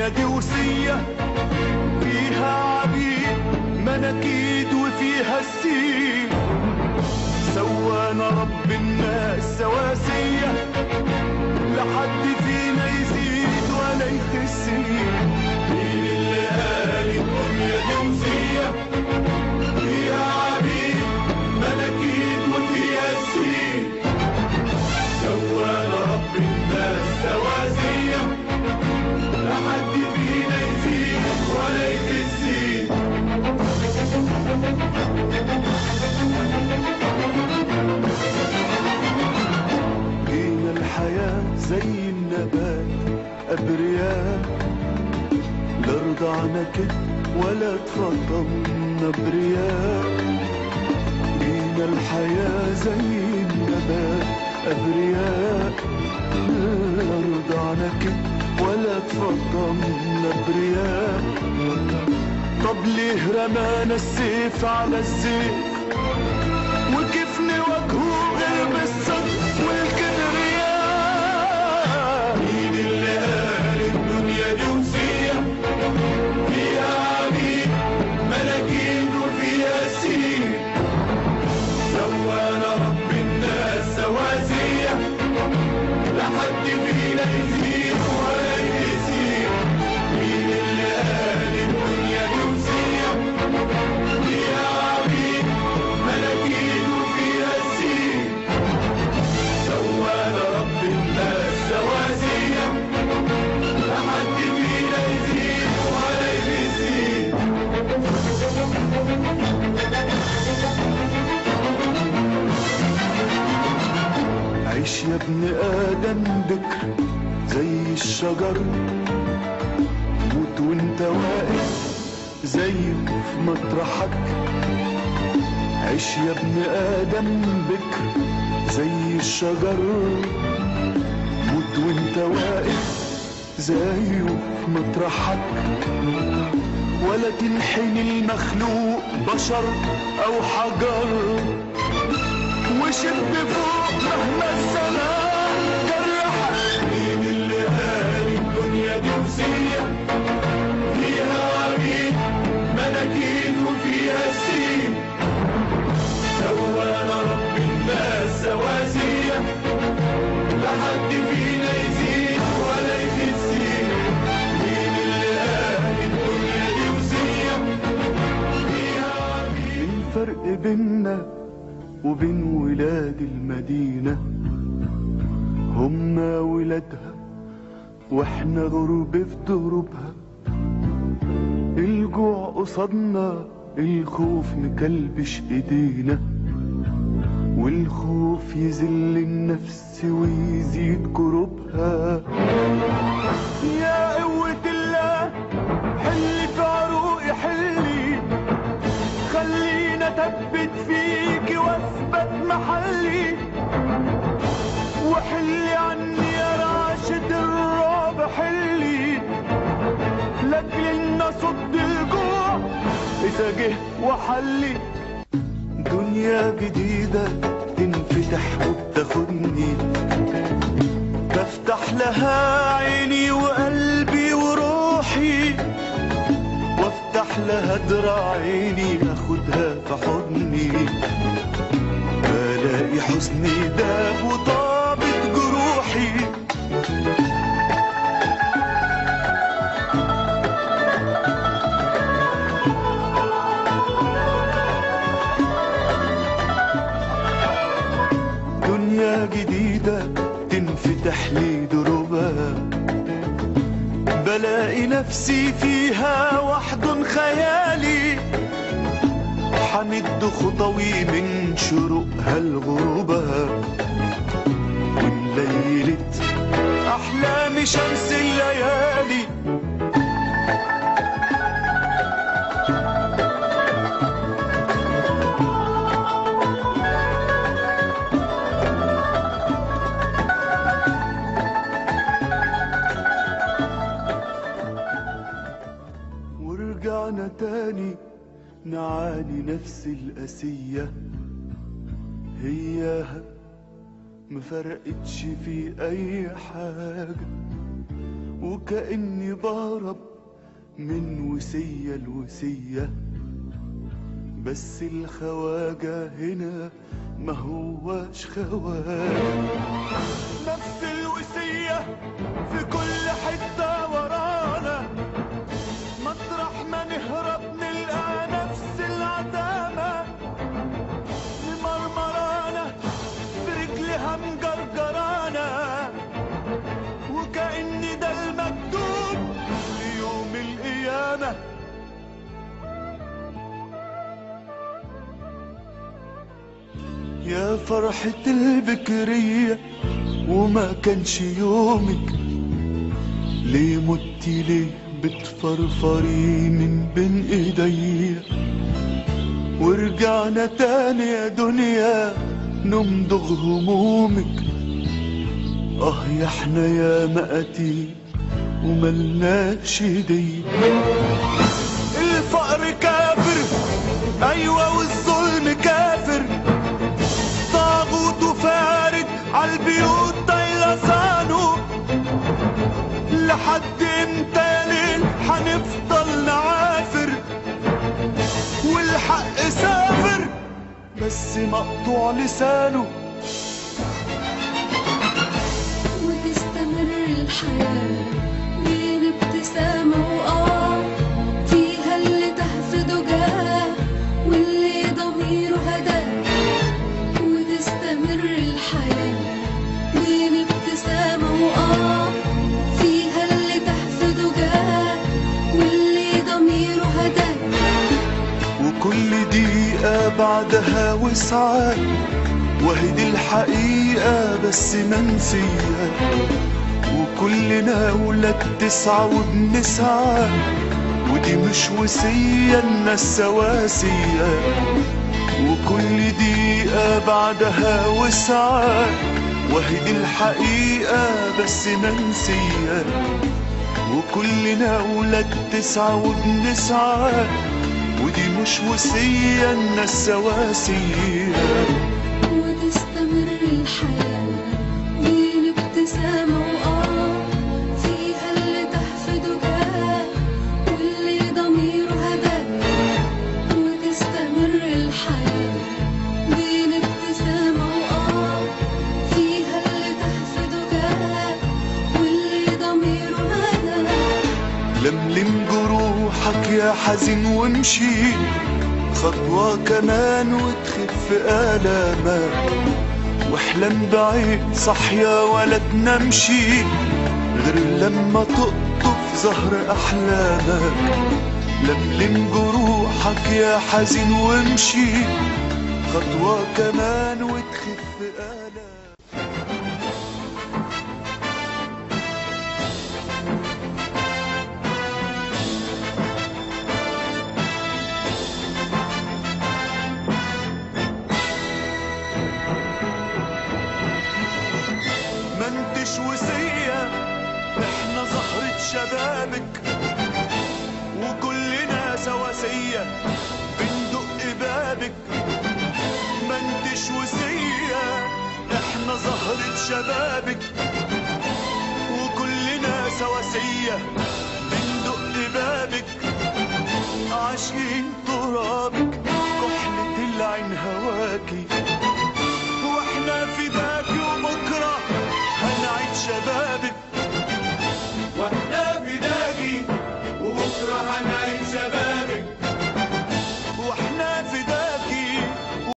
الدنيا دي وصية فيها عبيد مناكيد وفيها السين سوانا رب الناس سواسية لحد فينا يزيد ولا يخس مين اللي قال الدنيا دي وصية فيها عبيد ملاكين وفيها السين سوانا رب الناس سواسية لحد فينا يزيد ولا يخسين جينا الحياة زي النبات أبرياء لا رضعنا كده ولا تفضلنا برياء جينا الحياة زي النبات أبرياء لا رضعنا كده ولا تفضلنا برياء طب ليه رمانا السيف على الزيت وكيف نواجهه غير بالصدق والكبرياء مين اللي قال الدنيا دي وصية فيها عبيد ملاكين وفيها سين سوانا رب الناس سواسية لحد فينا يزيد ولا يزيد مين اللي قال الدنيا دي وصية فيها عبيد ملاكين وفيها السين سوانا رب الناس سواسية لحد فينا يزيد ولا يزيد عيش يا ابن آدم بكر زي الشجر موت وانت واقف زيه في مطرحك عيش يا ابن آدم بكر زي الشجر موت وانت واقف زيه في مطرحك ولا تنحني المخلوق بشر أو حجر وشد فوق مهما الزمان جرحك مين اللي قال الدنيا دي وزية فيها عبيد مناكين وفيها سين سوانا رب الناس سواسية لحد فينا يزيد ولا يخسين مين اللي قال الدنيا دي وزية فيها عبيد الفرق بيننا وبين ولاد المدينة هما ولادها واحنا غرب في دروبها الجوع قصادنا الخوف مكلبش ايدينا والخوف يذل النفس ويزيد كروبها يا قوة الله حلي في عروقي حلي خلينا ثبت فيك واثبت محلي وحلي عني يا راشد الرعب حلي لاجل صد الجوع اذا جه وحلي دنيا جديدة تنفتح وبتاخدني بفتح لها عيني وقلبي وروحي وافتح لها دراعيني اخدها في حضني بلاقي حزني داب وطابت جروحي دنيا جديدة تنفتح لي دروبها بلاقي نفسي فيها وحد خيالي حمد خطوي من شروقها لغروبها وليلة أحلام شمس الليالي ورجعنا تاني نعاني نفس القاسية هياها مفرقتش في أي حاجة وكأني بهرب من وسية لوسية بس الخواجة هنا ما هواش خواجة نفس الوسية في كل حتة ورانا مطرح ما نهرب نلقى نفس العتامة مرمرانا برجلها مجرجرانا وكأن ده المكتوب ليوم القيامة يا فرحة البكرية وما كانش يومك ليه متي ليه بتفرفري من بين ايديا ورجعنا تاني يا دنيا نمضغ همومك اه يا احنا يا مقاتي وملناش ايديا الفقر كافر ايوه والظلم كافر طاغوت وفارد عالبيوت طيلسانه لحد امتى يا ليل حنفضل نعافر والحق سافر بس مقطوع لسانه وتستمر الحياة بين ابتسامة وآه فيها اللي تهفده جاه واللي ضميره هداه وتستمر الحياة بين ابتسامة وآه فيها اللي تهفده جاه واللي ضميره هداه وكل دقيقة بعدها وسعة وهي دي الحقيقة بس منسية وكلنا ولاد تسعة وبنسعى ودي مش وصية الناس سواسية وكل دقيقة بعدها وسعة وهي دي الحقيقة بس منسية وكلنا ولاد تسعة وبنسعى ودي مش وصية الناس سواسية وتستمر الحياة بين ابتسامة وآه فيها اللي تحفده جاه واللي ضميره هداه وتستمر الحياة بين ابتسامة وآه فيها اللي تحفده جاه واللي ضميره هداه لملم جروحك يا حزين وامشي خطوة كمان وتخف آلامك واحلم بعيد صحيا ولا تنامشي غير لما تقطف زهر أحلامك لملم جروحك يا حزين وامشي خطوة كمان وتخف آلامك ما انتش وسية احنا زهرة شبابك وكلنا سواسية بندق بابك ما انتش وسية احنا زهرة شبابك وكلنا سواسية